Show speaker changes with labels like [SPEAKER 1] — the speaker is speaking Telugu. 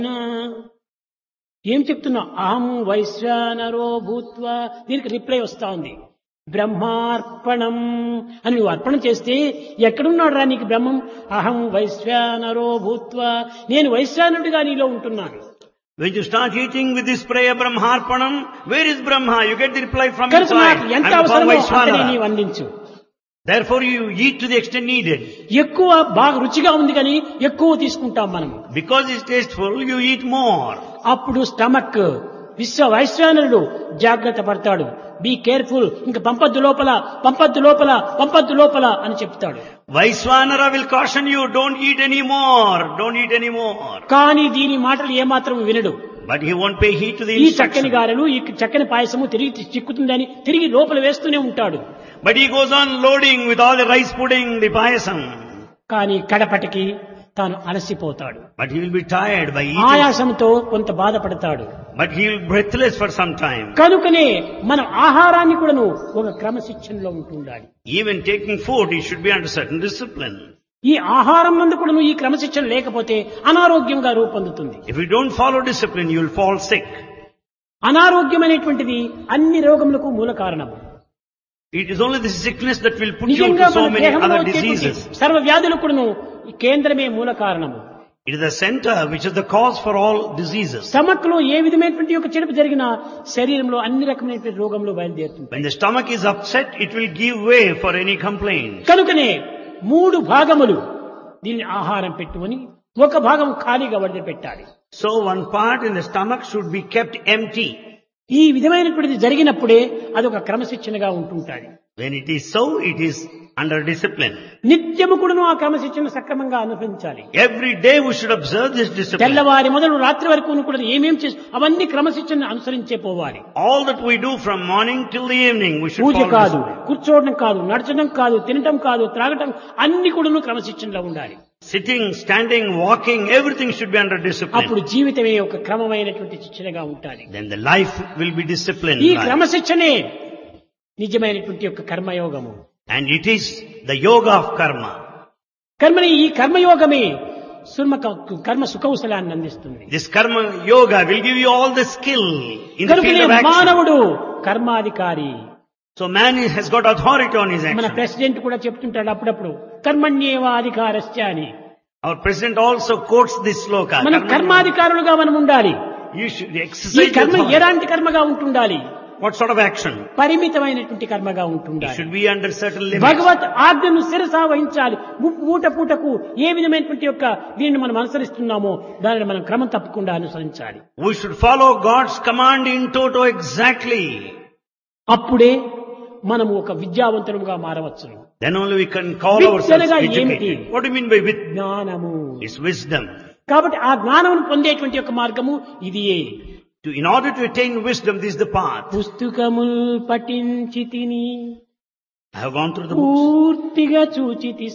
[SPEAKER 1] ఏం చెప్తున్నా అహం వైశ్వానరో భూత్వా దీనికి రిప్లై వస్తా ఉంది బ్రహ్మార్పణం అని నువ్వు అర్పణ చేస్తే ఎక్కడున్నాడు రా నీకు బ్రహ్మం అహం వైశ్వానరో భూత్వా నేను వైశ్వానుడిగా నీలో ఉంటున్నాను
[SPEAKER 2] When you start eating with this prayer Brahmarpanam, where is Brahma? You get the reply from
[SPEAKER 1] కనుక
[SPEAKER 2] inside.
[SPEAKER 1] నాకు ఎంత
[SPEAKER 2] I'm called
[SPEAKER 1] అవసరమో అంతనే
[SPEAKER 2] Vaishwanara.
[SPEAKER 1] నీవు అందించు
[SPEAKER 2] Therefore you eat to the extent needed.
[SPEAKER 1] ఎక్కువ బాగా రుచిగా ఉంది కానీ ఎక్కువ తీసుకుంటాం మనం
[SPEAKER 2] Because it's tasteful, you eat more.
[SPEAKER 1] అప్పుడు స్టమక్ విశ్వ వైశ్వానరుడు జాగ్రత్త పడతాడు బీ కేర్ఫుల్ ఇంక పంపద్దు లోపల పంపద్దు లోపల పంపద్దు లోపల అని చెప్తాడు
[SPEAKER 2] Vaishwanara will caution you, don't eat any more, don't eat any more.
[SPEAKER 1] కానీ దీని మాటలు ఏమాత్రం వినడు
[SPEAKER 2] But he won't pay heed to the
[SPEAKER 1] ఈ చక్కని
[SPEAKER 2] instruction.
[SPEAKER 1] గారెలు ఈ చక్కని పాయసము తిరిగి చిక్కుతుందని తిరిగి లోపల వేస్తూనే ఉంటాడు
[SPEAKER 2] But he goes on loading with all the rice pudding, the payasam.
[SPEAKER 1] కానీ కడపటికి తాను అలసిపోతాడు
[SPEAKER 2] But he will be tired by eating.
[SPEAKER 1] ఆయాసంతో కొంత బాధపడతాడు
[SPEAKER 2] But he will breathless for some time.
[SPEAKER 1] కనుకనే మనం ఆహారాన్ని కూడాను ఒక క్రమశిక్షణలో ఉంటుండాలి
[SPEAKER 2] Even taking food, he should be under certain discipline.
[SPEAKER 1] ఈ ఆహారం నందు కూడాను ఈ క్రమశిక్షణ లేకపోతే అనారోగ్యంగా రూపొందుతుంది
[SPEAKER 2] If you don't follow discipline, you will fall sick.
[SPEAKER 1] అనారోగ్యం అనేటువంటిది అన్ని రోగములకు మూల కారణం
[SPEAKER 2] It is only the sickness that will put you
[SPEAKER 1] నిజంగా
[SPEAKER 2] into so
[SPEAKER 1] మన
[SPEAKER 2] many
[SPEAKER 1] దేహంలో
[SPEAKER 2] other
[SPEAKER 1] వచ్చేటువంటి
[SPEAKER 2] diseases.
[SPEAKER 1] సర్వ వ్యాధులకు కూడాను ఈ కేంద్రమే మూల కారణము
[SPEAKER 2] It is the center which is the cause for all diseases.
[SPEAKER 1] Stomach లో ఏ విధమైనటువంటి ఒక చెడుపు జరిగినా శరీరంలో అన్ని రకమైనటువంటి రోగములు బయలుదేరుతుంటాయి
[SPEAKER 2] When the stomach is upset, it will give way for any complaint.
[SPEAKER 1] కనుకనే మూడు భాగములు దీన్ని ఆహారం పెట్టుకొని ఒక భాగం ఖాళీగా వదిలిపెట్టాలి
[SPEAKER 2] So one part in the stomach should be kept empty.
[SPEAKER 1] ఈ విధమైనటువంటిది జరిగినప్పుడే అదొక క్రమశిక్షణగా ఉంటుంటాది
[SPEAKER 2] When it is so, it is under discipline.
[SPEAKER 1] నిత్యము కూడాను ఆ క్రమశిక్షణ సక్రమంగా అనుసరించాలి
[SPEAKER 2] Every day we should observe this discipline.
[SPEAKER 1] తెల్లవారి మొదలు రాత్రి వరకు కూడా ఏమేం చేసి అవన్నీ క్రమశిక్షణ అనుసరించే పోవాలి
[SPEAKER 2] All that we do from morning till the evening, we should
[SPEAKER 1] puja
[SPEAKER 2] follow
[SPEAKER 1] కాదు
[SPEAKER 2] discipline.
[SPEAKER 1] కూర్చోవడం కాదు నడచడం కాదు తినటం కాదు త్రాగటం అన్ని కూడాను క్రమశిక్షణలో ఉండాలి
[SPEAKER 2] Sitting, standing, walking, everything should be under discipline.
[SPEAKER 1] అప్పుడు జీవితమే ఒక క్రమమైనటువంటి శిక్షణగా ఉండాలి
[SPEAKER 2] Then the life will be disciplined.
[SPEAKER 1] ఈ
[SPEAKER 2] life.
[SPEAKER 1] క్రమశిక్షణే నిజమైనటువంటి యొక్క కర్మయోగము
[SPEAKER 2] And it is the yoga of karma.
[SPEAKER 1] కర్మని ఈ కర్మయోగమే సుర్మ కర్మ సుకౌశలాన్ని అందిస్తుంది
[SPEAKER 2] This karma yoga will give you all the skill in the
[SPEAKER 1] కనుకనే
[SPEAKER 2] field of action.
[SPEAKER 1] మానవుడు కర్మాధికారి
[SPEAKER 2] So man is- has got authority on his
[SPEAKER 1] మన
[SPEAKER 2] action.
[SPEAKER 1] ప్రెసిడెంట్ కూడా చెప్తుంటాడు అప్పుడప్పుడు కర్మణ్యేవాధికారస్య అని
[SPEAKER 2] Our president also quotes this sloka.
[SPEAKER 1] మనం
[SPEAKER 2] Karma-
[SPEAKER 1] కర్మాధికారులుగా మనం ఉండాలి
[SPEAKER 2] You should
[SPEAKER 1] ఈ
[SPEAKER 2] exercise
[SPEAKER 1] కర్మ
[SPEAKER 2] authority.
[SPEAKER 1] ఎలాంటి కర్మగా ఉంటుండాలి
[SPEAKER 2] What sort of action?
[SPEAKER 1] పరిమితమైనటువంటి కర్మగా
[SPEAKER 2] It
[SPEAKER 1] ఉంటుండాలి
[SPEAKER 2] should be under certain limits.
[SPEAKER 1] భగవత్ ఆజ్ఞను శిరసా వహించాలి ము- పూట పూటకు ఏ విధమైనటువంటి యొక్క దీనిని మనం అనుసరిస్తున్నామో దానిని మనం క్రమం తప్పకుండా అనుసరించాలి
[SPEAKER 2] We should follow God's command in toto exactly.
[SPEAKER 1] అప్పుడే మనము ఒక విద్యావంతులుగా మారవచ్చును
[SPEAKER 2] Then only we can call
[SPEAKER 1] With
[SPEAKER 2] ourselves
[SPEAKER 1] అనగా ఏమిటి?
[SPEAKER 2] educated. What do you mean by with?
[SPEAKER 1] జ్ఞానము
[SPEAKER 2] It's wisdom.
[SPEAKER 1] కాబట్టి ఆ జ్ఞానం పొందేటువంటి యొక్క మార్గము ఇదియే
[SPEAKER 2] To, in order to attain wisdom, this is the path.
[SPEAKER 1] పుస్తకముల్ పఠించి తిని
[SPEAKER 2] I have gone through the books.
[SPEAKER 1] పూర్తిగా చూచితి